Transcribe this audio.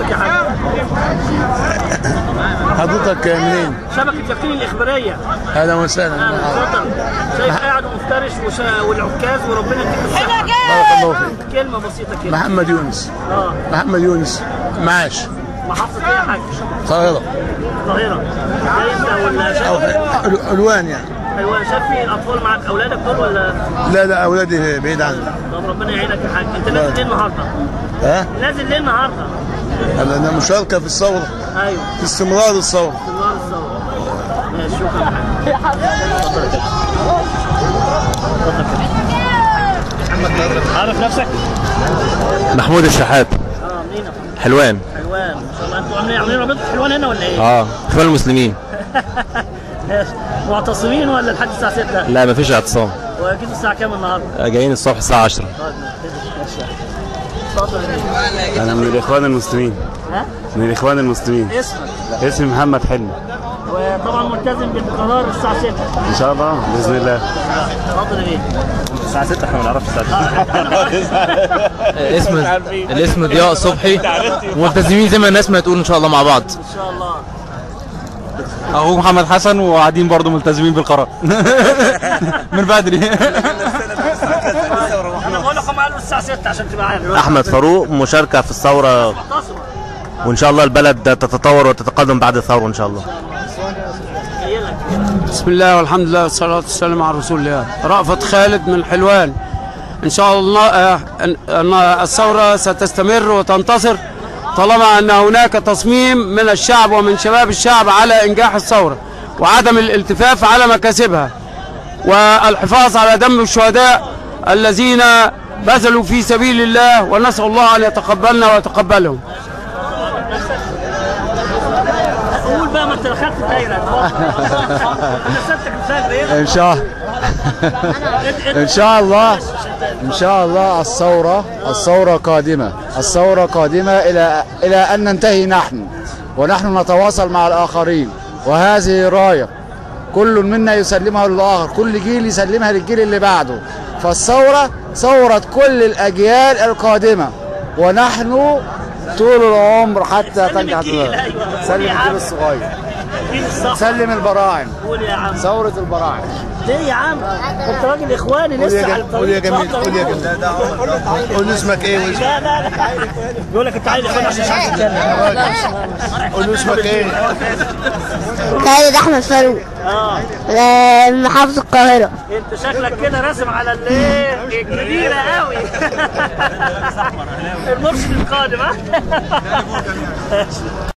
حضرتك يا حاج حضرتك منين؟ شبكه يقين الاخباريه اهلا وسهلا اهلا اتفضل شايف قاعد ومفترش وشا- والعكاز وربنا يديك الصحه بارك الله فيك كلمه بسيطه كده محمد يونس اه محمد يونس معاش محافظه ايه يا حاج؟ القاهرة القاهره انت ولا أو شايف ح- الوان يعني ايوه شايف في الاطفال معاك اولادك دول ولا لا لا اولادي بعيد عني طب ربنا يعينك يا حاج انت نازل ليه النهارده؟ ها؟ نازل ليه النهارده؟ انا أنا مشاركة في الثورة ايوه في استمرار الثورة في النهار الثوره ماشي شكرا يا حاج اتفضل يا كابتن. اتفضل يا كابتن. عارف نفسك؟ محمود الشحات اه منين؟ حلوان حلوان ما شاء الله انتوا عاملين عاملين رابطه حلوان هنا ولا ايه؟ اه اخوان المسلمين ماشي. معتصمين ولا لحد الساعه 6؟ لا مفيش اعتصام واكيد الساعه كام النهارده؟ جايين الصبح الساعه 10 طيب ماشي. اتفضل يا بيه. أنا من الإخوان المسلمين ها؟ من الإخوان المسلمين اسمك اسمي محمد حلمي وطبعا ملتزم بالقرار الساعه 6 إن شاء الله بإذن الله اتفضل يا بيه الساعة 6 إحنا ما نعرفش الساعة الاسم الاسم ضياء صبحي ملتزمين زي ما الناس ما تقول ان شاء الله مع بعض ان شاء الله اخوك محمد حسن وقاعدين برضه ملتزمين بالقرار من بدري انا بقول لكم قالوا الساعه 6 عشان تبقى عارف احمد فاروق مشاركه في الثوره معتصم وان شاء الله البلد تتطور وتتقدم بعد الثوره ان شاء الله جاي لك بسم الله والحمد لله والصلاة والسلام على رسول الله رأفت خالد من حلوان إن شاء الله آه، أن أن الثورة ستستمر وتنتصر طالما أن هناك تصميم من الشعب ومن شباب الشعب على إنجاح الثورة وعدم الالتفاف على مكاسبها والحفاظ على دم الشهداء الذين بذلوا في سبيل الله ونسأل الله أن يتقبلنا ويتقبلهم قول بقى ما انت دخلت الدايره انا سبتك الفجر ايه ان شاء ان شاء الله ان شاء الله الثوره الثوره قادمه الثوره قادمه الى الى ان ننتهي نحن ونحن نتواصل مع الاخرين وهذه رايه كل منا يسلمها للاخر كل جيل يسلمها للجيل اللي بعده فالثوره ثوره كل الاجيال القادمه ونحن طول العمر حتى سلم تنجح الجيل، أيوة. سلم يا عم. الجيل الصغير جيل الصح سلم البراعم قول يا عم ثوره البراعم ليه يا عم انت راجل اخواني قول يا لسه على جميل قول يا الطريق جميل اتفضل قول يا قول. جميل قول له اسمك ايه واسمك لا لا لا بيقول لك انت عايز اخواني عشان مش عايز تتكلم قول له اسمك ايه خالد احمد فاروق اه آه، محافظ القاهره انت شكلك كده راسم على الايه الكبيره قوي المرشد القادم ها